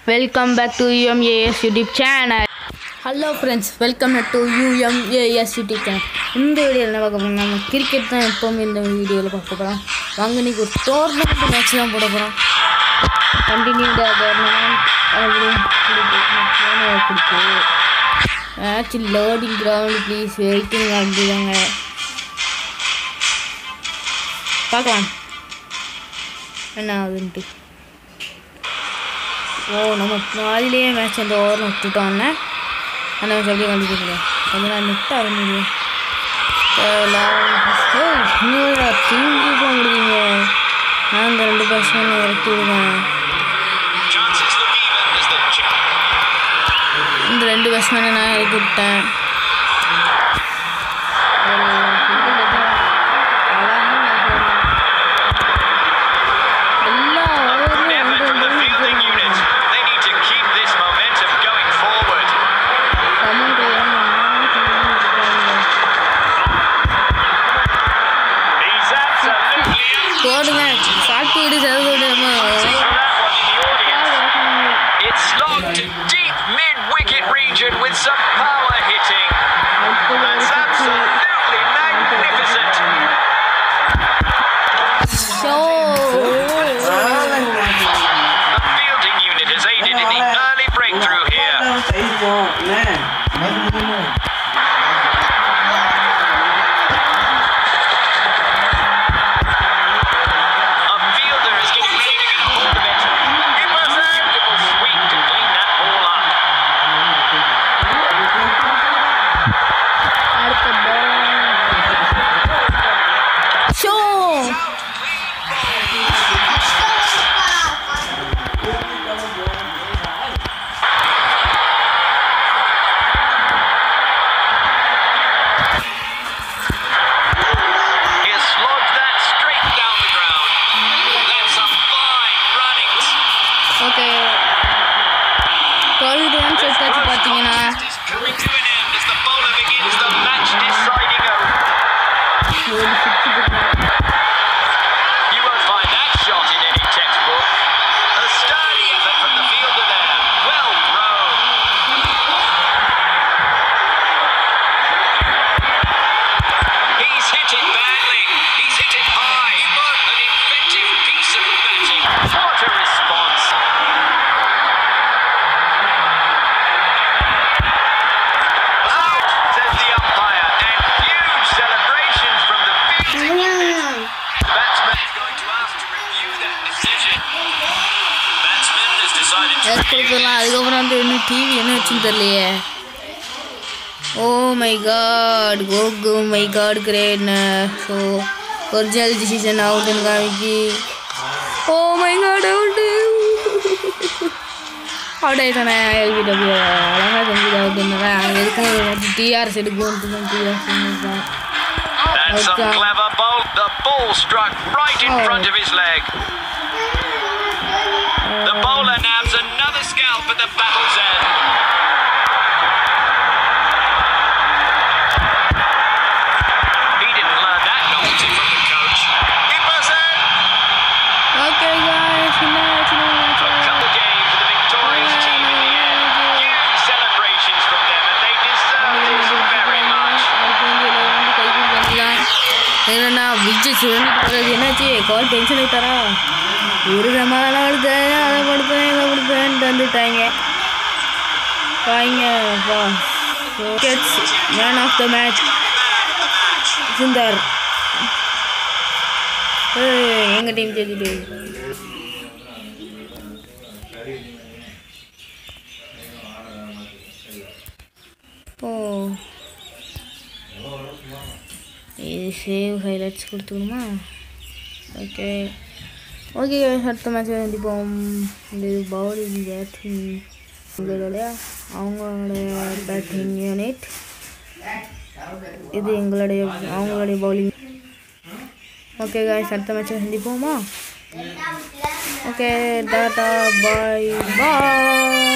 Welcome back to UMAS YouTube channel hello friends welcome to UMAS YouTube channel இந்த வீடியோவில் என்ன பார்க்க போகிறோம் நம்ம கிரிக்கெட் தான் எப்போவுமே இந்த வீடியோவில் பார்க்க போகிறோம் வாங்க இன்னைக்கு ஒரு டோர்னமெண்ட் மேட்ச் தான் போட போகிறோம் கண்டினியூ த டோர்னமெண்ட் கொடுத்து match loading ground please waiting அப்படிதாங்க பார்க்கலாம் என்ன ஆகுதுன்ட்டு ஓ நம்ம பாதிலேயே மேட்ச் அந்த ஓவரில் விட்டுட்டோம்னா அந்த மேட்ச் அப்படியே கண்டிப்பாக முடியும் கொஞ்ச நேரம் நெட்டு ஆரம்பிங்க தூங்கி போக முடியுங்க நான் இந்த ரெண்டு பேட்ஸ்மேன் இறக்கி விடுவேன் Chances look even as the chip இந்த ரெண்டு பேட்ஸ்மேனை நான் இறக்கி விட்டேன் ஒரு single எடுத்தா அழகான match ஆடுவாங்க. எல்லா ஓவர்லையும் effort ரெண்டு from the ரெண்டு fielding unit. They need to keep this momentum going forward. Comment He's absolutely out போடுங்க ஷார்ட் போயிடு சதுர for that one in the audience. It's slogged deep mid-wicket region with some power hitting. That's absolutely magnificent. The fielding unit has aided in the early breakthrough here. A fielder is getting ready to get a hold of it. It was a beautiful sweep to clean that ball up. Show He has slogged that straight down the ground. That's a fine running. Okay twelve runs எடுத்தாச்சு பார்த்தீங்கன்னா Is coming to an end as the bowler begins the match deciding over. ஒரு six You won't find that shot in any textbook. A sturdy effort from the fielder there. Well thrown. He's hit it badly. He's hit it high. An inventive piece of batting. What a response. Out, says the umpire, and huge celebrations from the fielding unit. Batsman is going to ask to review that decision. Batsman has decided to yes review கொடுக்கலாம் அதுக்கப்புறம் வந்து இன்னும் TV என்ன வச்சுன்னு தெரியலையே oh my god go go my god great so original decision அவுட்டுன்னு காமிக்கி oh my god out out ஆயிட்டானே எல்பிடபிள்யூ அழகாக செஞ்சு அவுட்டுன்னு அங்கே இருக்கும் டிஆர்எஸ் எடுக்கும் டிஆர்எஸ் தான் That's some Okay. clever bowl. The ball struck right in Oh. front of his leg. The bowler nabs another scalp at the battle's end. He didn't learn that novelty from the coach. Iberson! Okay guys சின்ன சின்ன A match. couple game for the victorious team in the end. Huge celebrations from them, and they deserve this very much. என்னண்ணா விஜய் சுரண்டிட்டு போகிறது என்னாச்சு கால் tension ஆகிட்டாரா ஒரு சமாதானம் கொடுத்தேன் அதை கொடுத்தேன் இதை கொடுத்தேன்ட்டு வந்துட்டாங்க வாங்க அப்பா wickets man of the match Sundar ஏய், எங்க டீம் ஜெயிச்சிட்டு ஓ இது சேவ் ஹைலைட்ஸ் கொடுத்துக்கணுமா ஓகே ஓகே அடுத்த மேட்ச் சந்திப்போம் இந்த பவுலிங் பேட்டிங் எங்களுடைய அவங்களுடைய பேட்டிங் யூனிட் இது எங்களுடைய அவங்களுடைய பவுலிங் ஓகே காய்ஸ் அடுத்த மேட்சை சந்திப்போமா ஓகே டாட்டா பாய் பாய்